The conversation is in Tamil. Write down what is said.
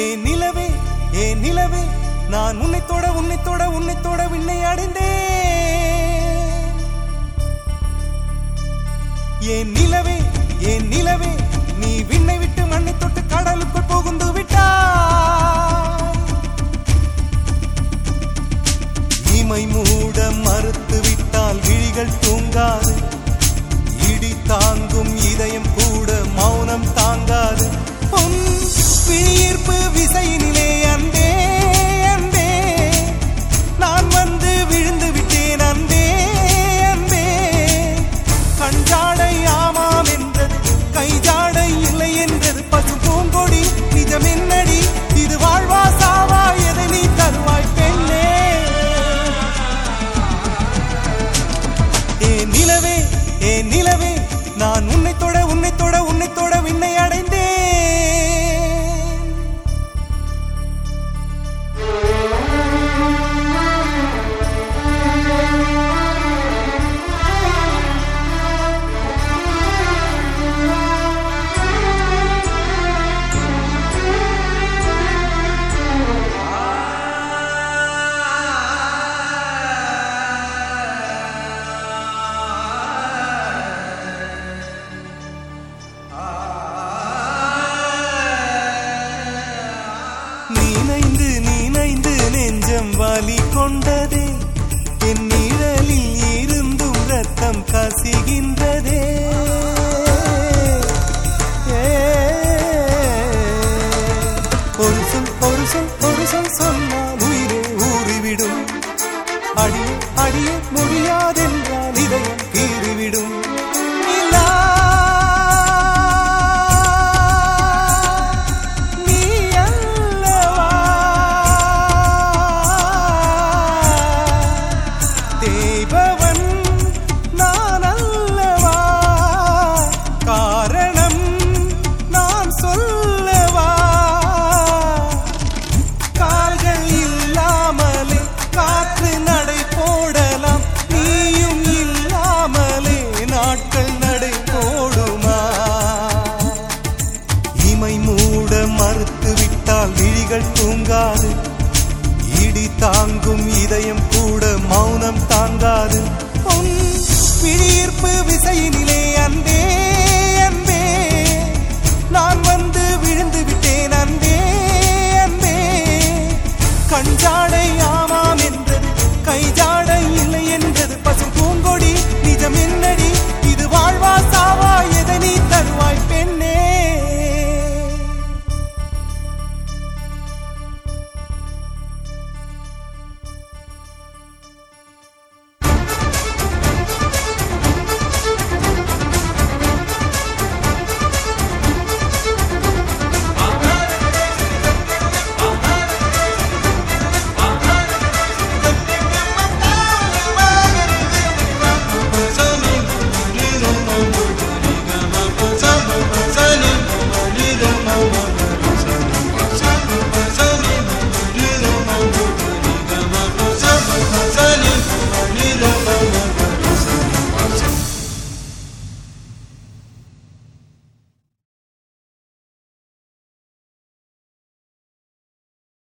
ஏ நிலவே ஏ நிலவே நான் உன்னை தொட உன்னை தொட உன்னை தொட விண்ணை அடைந்தேன் ஏன் நிலவே ஏன் நிலவே நீ விண்ணை விட்டு மண்ணை தொட்டு கடலுக்குள் புகுந்து விட்டாய் இமை மூட மறுத்து விட்டால் விழிகள் தூங்காது இடி தாங்கும் இதயம் கூட மௌனம் தாங்காது உன் விழியீர்ப்பு விசையினிலே அன்பே அன்பே நான் வந்து விழுந்து விட்டேன் அன்பே அன்பே கஞ்சாடை ஆமாம் என்றது கைஜாடை இல்லை என்றது பசு பூங்கொடி நிஜம் என்னடி இது வாழ்வா சாவா எதை நீ தருவாய் பெண்ணே ஏ நிலவே ஏ நிலவே நான் உன்னை தொட உன்னை தொட உன்னை தொட விண்ணை அடைந்தேன் நீனைந்து நீனைந்து நெஞ்சம் வலி கொண்டதே என் நிழலில் இருந்தும் ரத்தம் கசிகின்றதே ஏ. ஒரு சொல் ஒரு சொல் ஒரு சொல் சொன்னால் உயிரே ஊறிவிடும் அடி அடிய முடியாதென்றால் இதயம் கீறிவிடும் நிலா, நீ அல்லவா தேய்பவன் நான் அல்லவா காரணம் நான் சொல்லவா கால்கள் இல்லாமலே காற்று நடை போடலாம் நீயும் இல்லாமலே நாட்கள் நடை போடுமா இமை மூட மறுத்து விட்டால் விழிகள் தூங்காது இடி தாங்கும் இதயம் கூட மௌனம் தாங்காது உன் விழியீர்ப்பு விசையினிலே அன்பே அன்பே நான் வந்து விழுந்து விட்டேன் அன்பே அன்பே கஞ்சாட